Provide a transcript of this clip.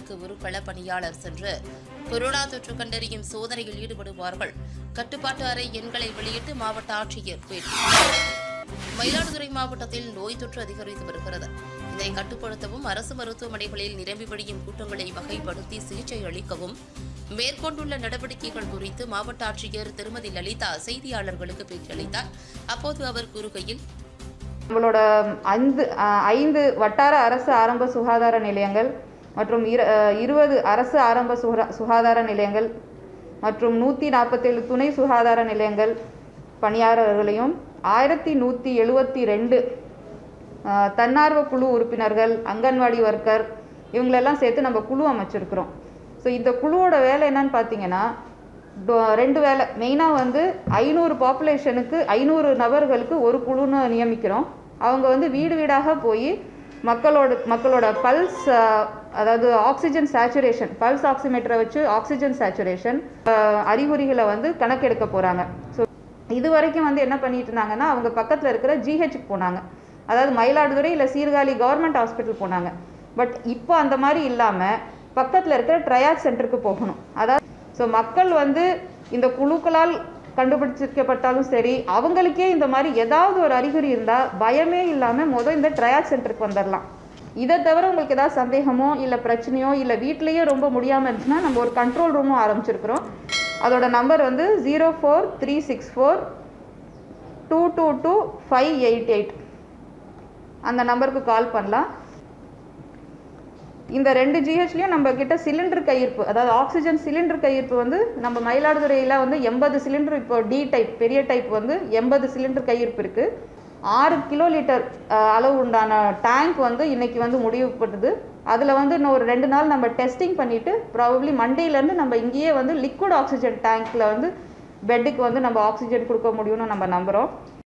வீடுகளுக்கு ஒரு களப்பணியாளர் சென்று கொரோனா தொற்று கண்டறியும் சோதனையில் ஈடுபடுவார்கள் கட்டுப்பாட்டு அறை எண்களை வெளியிட்டு மாவட்ட ஆட்சியர் பேட்டி மயிலாடுதுறை மாவட்டத்தில் நோய் தொற்று அதிகரித்து வருகிறது இதனை கட்டுப்படுத்தவும் அரசு மருத்துவமனைகளில் நிரம்பி வழியும் கூட்டங்களை வகைப்படுத்தி சிகிச்சை அளிக்கவும் மேற்கொண்டுள்ள நடவடிக்கைகள் குறித்து மாவட்ட ஆட்சியர் திருமதி லலிதா செய்தியாளர்களுக்கு பேட்டியளித்தார் அப்போது அவர் கூறுகையில் நம்மளோட ஐந்து அஹ், ஐந்து வட்டார அரசு ஆரம்ப சுகாதார நிலையங்கள் மற்றும் இரு அஹ், இருபது அரசு ஆரம்ப சுகா சுகாதார நிலையங்கள் மற்றும் நூற்றி நாற்பத்தேழு துணை சுகாதார நிலையங்கள் பணியாளர்களையும் ஆயிரத்தி நூற்றி எழுபத்தி ரெண்டு தன்னார்வ குழு உறுப்பினர்கள் அங்கன்வாடி ஒர்க்கர் இவங்களெல்லாம் சேர்த்து நம்ம குழு அமைச்சிருக்கிறோம் ஸோ இந்த குழுவோட வேலை என்னன்னு பார்த்தீங்கன்னா டொ- ரெண்டு வேலை மெயினாக வந்து ஐநூறு பாப்புலேஷனுக்கு ஐநூறு நபர்களுக்கு ஒரு குழுன்னு நியமிக்கிறோம் அவங்க வந்து வீடு வீடாக போய் மக்களோட மக்களோட பல்ஸ் அதாவது ஆக்சிஜன் சேச்சுரேஷன் பல்ஸ் ஆக்சிமீட்டரை வச்சு ஆக்சிஜன் சேச்சுரேஷன் அறிகுறிகளை வந்து கணக்கெடுக்க போகிறாங்க ஸோ இது வரைக்கும் வந்து என்ன பண்ணிட்டு இருந்தாங்கன்னா அவங்க பக்கத்தில் இருக்கிற ஜிஹெச்சுக்கு போனாங்க அதாவது மயிலாடுதுறை இல்லை சீர்காழி கவர்மெண்ட் ஹாஸ்பிட்டல் போனாங்க பட் இப்போ அந்த மாதிரி இல்லாமல் பக்கத்தில் இருக்கிற ட்ரையாக் சென்டருக்கு போகணும் அதாவது ஸோ மக்கள் வந்து இந்த குழுக்களால் கண்டுபிடிச்சிக்கப்பட்டாலும் சரி அவங்களுக்கே இந்த மாதிரி ஏதாவது ஒரு அறிகுறி இருந்தால் பயமே இல்லாமல் மொதல் இந்த ட்ரையாக் சென்டருக்கு வந்துடலாம் இதை தவிர உங்களுக்கு ஏதாவது சந்தேகமோ இல்லை பிரச்சனையோ இல்லை வீட்லேயே ரொம்ப முடியாமல் இருந்துச்சுன்னா நம்ம ஒரு கண்ட்ரோல் ரூமும் ஆரம்பிச்சிருக்கிறோம் அதோட நம்பர் வந்து zero four three six four two two two five eight eight அந்த நம்பருக்கு கால் பண்ணலாம் இந்த ரெண்டு ஜிஹெச்லேயும் நம்ம கிட்ட சிலிண்டர் கையிருப்பு அதாவது ஆக்சிஜன் சிலிண்டர் கையிருப்பு வந்து நம்ம மயிலாடுதுறையில் வந்து எண்பது சிலிண்டர் இப்போ டி டைப் பெரிய டைப் வந்து எண்பது சிலிண்டர் கையிருப்பு இருக்குது ஆறு கிலோ லிட்டர் அஹ், அளவு உண்டான டேங்க் வந்து இன்னைக்கு வந்து முடிவுப்பட்டது அதில் வந்து இன்னும் ஒரு ரெண்டு நாள் நம்ம டெஸ்டிங் பண்ணிவிட்டு ப்ராபப்ளி மண்டேலேருந்து நம்ம இங்கேயே வந்து லிக்விட் ஆக்சிஜன் டேங்க்கில் வந்து பெட்டுக்கு வந்து நம்ம ஆக்சிஜன் கொடுக்க முடியும்னு நம்ம நம்புகிறோம்